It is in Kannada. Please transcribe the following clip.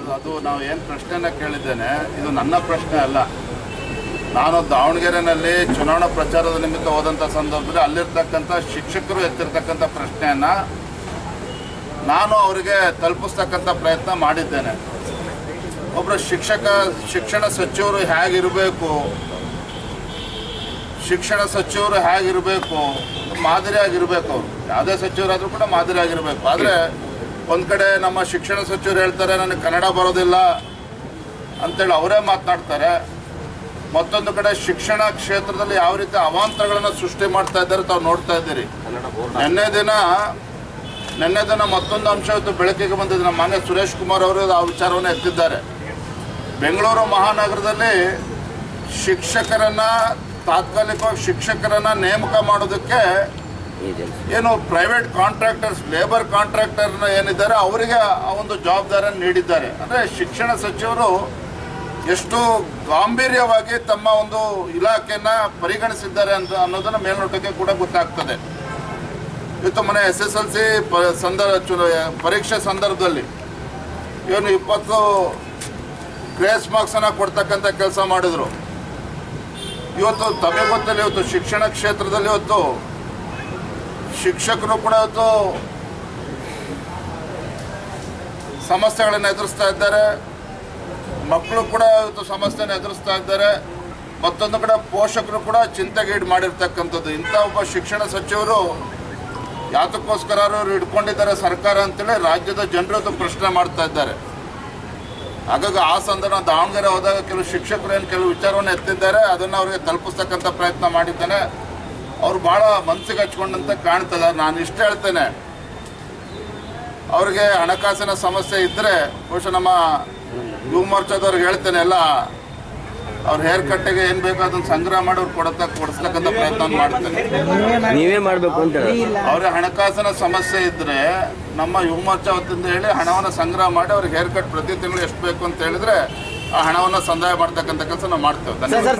ಅದು ನಾವು ಏನು ಪ್ರಶ್ನೆನ ಕೇಳಿದ್ದೇನೆ ಇದು ನನ್ನ ಪ್ರಶ್ನೆ ಅಲ್ಲ ನಾನು ದಾವಣಗೆರೆನಲ್ಲಿ ಚುನಾವಣಾ ಪ್ರಚಾರದ ನಿಮಿತ್ತ ಹೋದಂಥ ಸಂದರ್ಭದಲ್ಲಿ ಅಲ್ಲಿರ್ತಕ್ಕಂಥ ಶಿಕ್ಷಕರು ಎತ್ತಿರ್ತಕ್ಕಂಥ ಪ್ರಶ್ನೆಯನ್ನ ನಾನು ಅವರಿಗೆ ತಲುಪಿಸ್ತಕ್ಕಂಥ ಪ್ರಯತ್ನ ಮಾಡಿದ್ದೇನೆ ಒಬ್ಬರು ಶಿಕ್ಷಕ ಶಿಕ್ಷಣ ಸಚಿವರು ಹೇಗಿರಬೇಕು ಶಿಕ್ಷಣ ಸಚಿವರು ಹೇಗಿರಬೇಕು ಮಾದರಿಯಾಗಿರ್ಬೇಕು ಅವರು ಯಾವುದೇ ಸಚಿವರಾದರೂ ಕೂಡ ಮಾದರಿಯಾಗಿರ್ಬೇಕು ಆದರೆ ಒಂದು ಕಡೆ ನಮ್ಮ ಶಿಕ್ಷಣ ಸಚಿವರು ಹೇಳ್ತಾರೆ ನನಗೆ ಕನ್ನಡ ಬರೋದಿಲ್ಲ ಅಂತೇಳಿ ಅವರೇ ಮಾತನಾಡ್ತಾರೆ ಮತ್ತೊಂದು ಕಡೆ ಶಿಕ್ಷಣ ಕ್ಷೇತ್ರದಲ್ಲಿ ಯಾವ ರೀತಿ ಅವಾಂತರಗಳನ್ನು ಸೃಷ್ಟಿ ಮಾಡ್ತಾ ಇದ್ದಾರೆ ತಾವು ನೋಡ್ತಾ ಇದ್ದೀರಿ ನಿನ್ನೆ ದಿನ ನಿನ್ನೆ ದಿನ ಮತ್ತೊಂದು ಅಂಶ ಇವತ್ತು ಬೆಳಕಿಗೆ ಬಂದಿದೆ ನಮ್ಮ ಮಾನ್ಯ ಸುರೇಶ್ ಕುಮಾರ್ ಅವರು ಆ ವಿಚಾರವನ್ನು ಎತ್ತಿದ್ದಾರೆ ಬೆಂಗಳೂರು ಮಹಾನಗರದಲ್ಲಿ ಶಿಕ್ಷಕರನ್ನ ತಾತ್ಕಾಲಿಕವಾಗಿ ಶಿಕ್ಷಕರನ್ನ ನೇಮಕ ಮಾಡೋದಕ್ಕೆ ಏನು ಪ್ರೈವೇಟ್ ಕಾಂಟ್ರಾಕ್ಟರ್ಸ್ ಲೇಬರ್ ಕಾಂಟ್ರಾಕ್ಟರ್ನ ಏನಿದ್ದಾರೆ ಅವರಿಗೆ ಆ ಒಂದು ಜವಾಬ್ದಾರಿಯನ್ನು ನೀಡಿದ್ದಾರೆ ಅಂದರೆ ಶಿಕ್ಷಣ ಸಚಿವರು ಎಷ್ಟು ಗಾಂಭೀರ್ಯವಾಗಿ ತಮ್ಮ ಒಂದು ಇಲಾಖೆಯನ್ನ ಪರಿಗಣಿಸಿದ್ದಾರೆ ಅಂತ ಅನ್ನೋದನ್ನ ಮೇಲ್ನೋಟಕ್ಕೆ ಕೂಡ ಗೊತ್ತಾಗ್ತದೆ ಇವತ್ತು ಮನೆ ಎಸ್ ಎಸ್ ಎಲ್ ಸಿ ಸಂದರ್ಭ ಚು- ಪರೀಕ್ಷೆ ಸಂದರ್ಭದಲ್ಲಿ ಏನು ಇಪ್ಪತ್ತು ಗ್ರೇಸ್ ಮಾರ್ಕ್ಸ್ ಅನ್ನ ಕೊಡ್ತಕ್ಕಂಥ ಕೆಲಸ ಮಾಡಿದ್ರು ಇವತ್ತು ತಮಗೆ ಗೊತ್ತಲ್ಲಿ ಇವತ್ತು ಶಿಕ್ಷಣ ಕ್ಷೇತ್ರದಲ್ಲಿ ಇವತ್ತು ಶಿಕ್ಷಕರು ಕೂಡ ಇವತ್ತು ಸಮಸ್ಯೆಗಳನ್ನು ಎದುರಿಸ್ತಾ ಇದ್ದಾರೆ ಮಕ್ಕಳು ಕೂಡ ಇವತ್ತು ಸಮಸ್ಯೆಯನ್ನು ಎದುರಿಸ್ತಾ ಇದ್ದಾರೆ ಮತ್ತೊಂದು ಕಡೆ ಪೋಷಕರು ಕೂಡ ಚಿಂತೆಗೀಡು ಮಾಡಿರ್ತಕ್ಕಂಥದ್ದು ಇಂಥ ಒಬ್ಬ ಶಿಕ್ಷಣ ಸಚಿವರು ಯಾತಕ್ಕೋಸ್ಕರ ಅವರು ಹಿಡ್ಕೊಂಡಿದ್ದಾರೆ ಸರ್ಕಾರ ಅಂತೇಳಿ ರಾಜ್ಯದ ಜನರು ಇವತ್ತು ಪ್ರಶ್ನೆ ಮಾಡ್ತಾ ಇದ್ದಾರೆ ಹಾಗಾಗಿ ಆ ಸಂದರ್ಭ ದಾವಣಗೆರೆ ಹೋದಾಗ ಕೆಲವು ಶಿಕ್ಷಕರು ಏನು ಕೆಲವು ವಿಚಾರವನ್ನು ಎತ್ತಿದ್ದಾರೆ ಅದನ್ನು ಅವರಿಗೆ ತಲುಪಿಸ್ತಕ್ಕಂಥ ಪ್ರಯತ್ನ ಮಾಡಿದ್ದೇನೆ ಅವ್ರು ಭಾಳ ಮನಸ್ಸಿಗೆ ಹಚ್ಕೊಂಡಂತೆ ಕಾಣ್ತದೆ ನಾನು ಇಷ್ಟ ಹೇಳ್ತೇನೆ ಅವ್ರಿಗೆ ಹಣಕಾಸಿನ ಸಮಸ್ಯೆ ಇದ್ದರೆ ಬಹುಶಃ ನಮ್ಮ ಯುವ ಮೋರ್ಚಾದವ್ರಿಗೆ ಹೇಳ್ತೇನೆ ಎಲ್ಲ ಅವ್ರ ಹೇರ್ ಕಟ್ಟಿಗೆ ಏನು ಬೇಕೋ ಅದನ್ನ ಸಂಗ್ರಹ ಮಾಡಿ ಅವ್ರು ಕೊಡತ್ತ ಕೊಡಿಸ್ತಕ್ಕಂಥ ಪ್ರಯತ್ನ ಮಾಡ್ತೇನೆ ನೀವೇ ಮಾಡಬೇಕು ಅಂತ ಅವ್ರಿಗೆ ಹಣಕಾಸಿನ ಸಮಸ್ಯೆ ಇದ್ರೆ ನಮ್ಮ ಯುವ ಮೋರ್ಚಾ ವತಿಯಿಂದ ಹೇಳಿ ಹಣವನ್ನು ಸಂಗ್ರಹ ಮಾಡಿ ಅವ್ರಿಗೆ ಹೇರ್ ಕಟ್ ಪ್ರತಿ ತಿಂಗಳು ಎಷ್ಟು ಬೇಕು ಅಂತ ಹೇಳಿದ್ರೆ ಆ ಹಣವನ್ನು ಸಂದಾಯ ಮಾಡ್ತಕ್ಕಂಥ ಕೆಲಸ ನಾವು ಮಾಡ್ತೇವೆ ಧನ್ಯವಾದ